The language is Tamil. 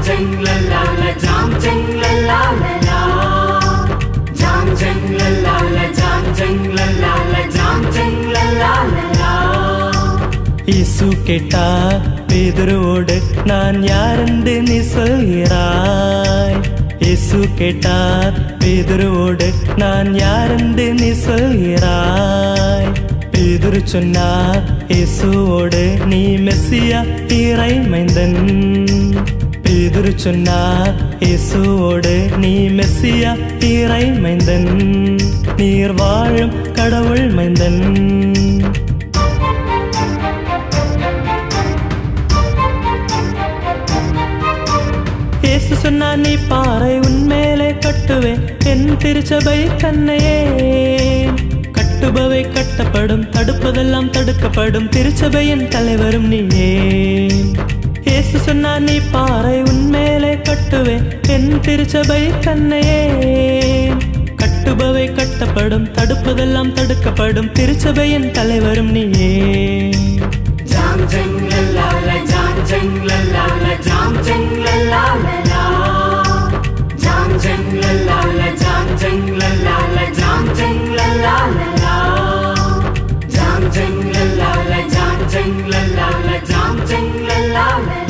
jing la la la jam jing la la la la jam jing la la la jam jing la la la jam jing la la la la இயேசு கேட்டா பேதுருவோடு நான் யாரென்று நீ சொல்கிறாய் இயேசு கேட்டார் பேதுருவோடு நான் யாரென்று நீ சொல்கிறாய் பேதுரு சொன்னார் இயேசுவோடு நீ மெஸ்ஸியா தீரை மைந்தன் பேதுரு சொன்னார் இயேசுவோடு நீ மெஸ்ஸியா தீரை மைந்தன் நீர் வாழும் கடவுள் மைந்தன் இயேசு சொன்னா நீ பாறை உன்மேலே கட்டுவேன் என் திருச்சபை கண்ணையே கட்டுபவை கட்டப்படும் தடுப்பதெல்லாம் தடுக்கப்படும் திருச்சபையின் தலைவரும் நீயே இயேசு சொன்னா நீ பாறை உன்மேலே கட்டுவேன் என் திருச்சபை கண்ணையே கட்டுபவை கட்டப்படும் தடுப்பதெல்லாம் தடுக்கப்படும் திருச்சபையின் தலைவரும் நீயே jam jing la la la jam jing la la la jam jing la la la la jam jing la la la jam jing la la la jam jing la la la la jam jing la la la jam jing la la la jam jing la la la